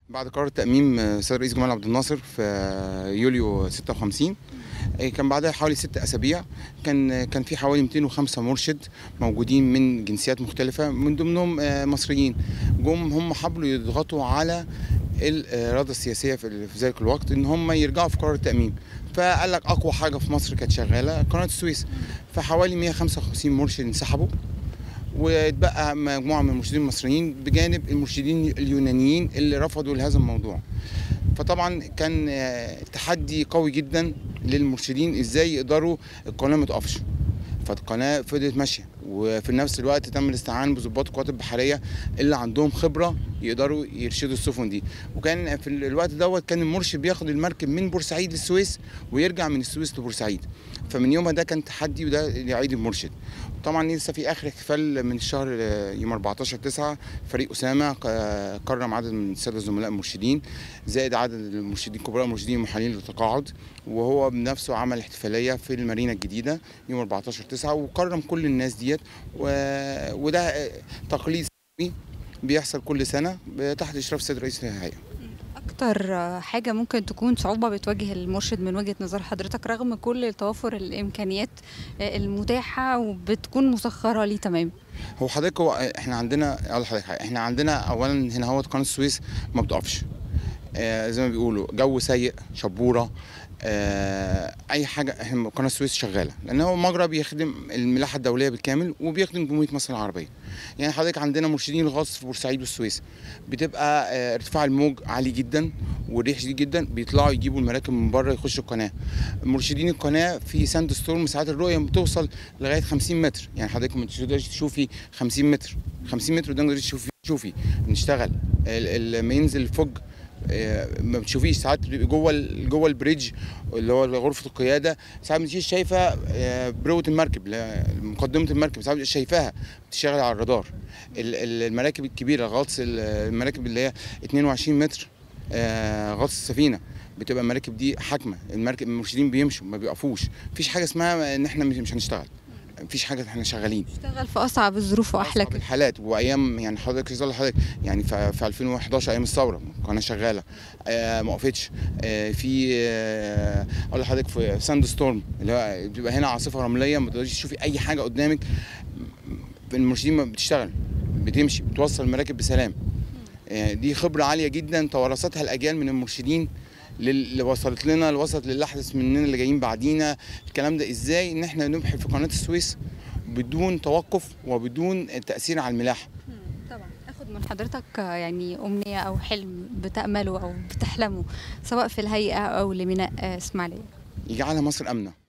بعد قرار تأميم السيد الرئيس جمال عبد الناصر في يوليو 56 كان بعدها حوالي ست أسابيع كان كان في حوالي 205 مرشد موجودين من جنسيات مختلفة من ضمنهم مصريين جم هم حاولوا يضغطوا على الإرادة السياسية في ذلك الوقت إن هم يرجعوا في قرار التأميم فقال لك أقوى حاجة في مصر كانت شغالة قناة السويس فحوالي 155 مرشد انسحبوا واتبقى مجموعه من المرشدين المصريين بجانب المرشدين اليونانيين اللي رفضوا لهذا الموضوع فطبعا كان تحدي قوي جدا للمرشدين ازاي يقدروا القناه ما تقفش فالقناه فضلت ماشيه وفي نفس الوقت تم الاستعانه بضباط القوات البحريه اللي عندهم خبره يقدروا يرشدوا السفن دي وكان في الوقت دوت كان المرشد بياخد المركب من بورسعيد للسويس ويرجع من السويس لبورسعيد فمن يومها ده كان تحدي وده يعيد المرشد طبعا لسه في اخر احتفال من الشهر يوم 14 9 فريق اسامه كرم عدد من الساده الزملاء المرشدين زائد عدد المرشدين كبراء المرشدين المحالين للتقاعد وهو بنفسه عمل احتفاليه في المارينا الجديده يوم 14 9 وكرم كل الناس ديت و... وده تقليد بيحصل كل سنه تحت اشراف السيد رئيس الهيئه اكتر حاجه ممكن تكون صعوبه بتواجه المرشد من وجهه نظر حضرتك رغم كل توافر الامكانيات المتاحه وبتكون مسخره ليه تمام هو حضرتك هو احنا عندنا اقول لحضرتك حاجه احنا عندنا اولا هنا هو قناه السويس ما بتقفش آه زي ما بيقولوا جو سيء شبوره آه اي حاجه احنا قناه السويس شغاله لان هو مجرى بيخدم الملاحه الدوليه بالكامل وبيخدم جمهوريه مصر العربيه يعني حضرتك عندنا مرشدين الغاص في بورسعيد والسويس بتبقى آه ارتفاع الموج عالي جدا والريح شديد جدا بيطلعوا يجيبوا المراكب من بره يخشوا القناه مرشدين القناه في ساند ستورم ساعات الرؤيه بتوصل لغايه 50 متر يعني حضرتك ما تقدرش تشوفي 50 متر 50 متر ده ما تقدرش تشوفي شوفي نشتغل لما ينزل الفوج ما بتشوفيش ساعات جوه جوه البريدج اللي هو غرفه القياده ساعات ما تشوفيش شايفه بروه المركب مقدمه المركب ساعات مش شايفاها بتشتغل على الرادار المراكب الكبيره غطس المراكب اللي هي 22 متر غطس السفينه بتبقى المراكب دي حاكمه المركب المرشدين بيمشوا ما بيقفوش مفيش حاجه اسمها ان احنا مش هنشتغل مفيش حاجه احنا شغالين اشتغل في اصعب الظروف واحلى كده الحالات وايام يعني حضرتك يظل حضرتك يعني في 2011 ايام الثوره القناه شغاله آه ما وقفتش آه في آه اقول لحضرتك في ساند ستورم اللي هو بيبقى هنا عاصفه رمليه ما تقدريش تشوفي اي حاجه قدامك المرشدين بتشتغل بتمشي بتوصل المراكب بسلام آه دي خبره عاليه جدا توارثتها الاجيال من المرشدين اللي وصلت لنا اللي وصلت للي احدث مننا اللي جايين بعدينا الكلام ده ازاي ان احنا نبحر في قناه السويس بدون توقف وبدون تاثير على الملاحه طبعا اخد من حضرتك يعني امنيه او حلم بتامله او بتحلمه سواء في الهيئه او لميناء اسماعيليه يجعلها مصر امنه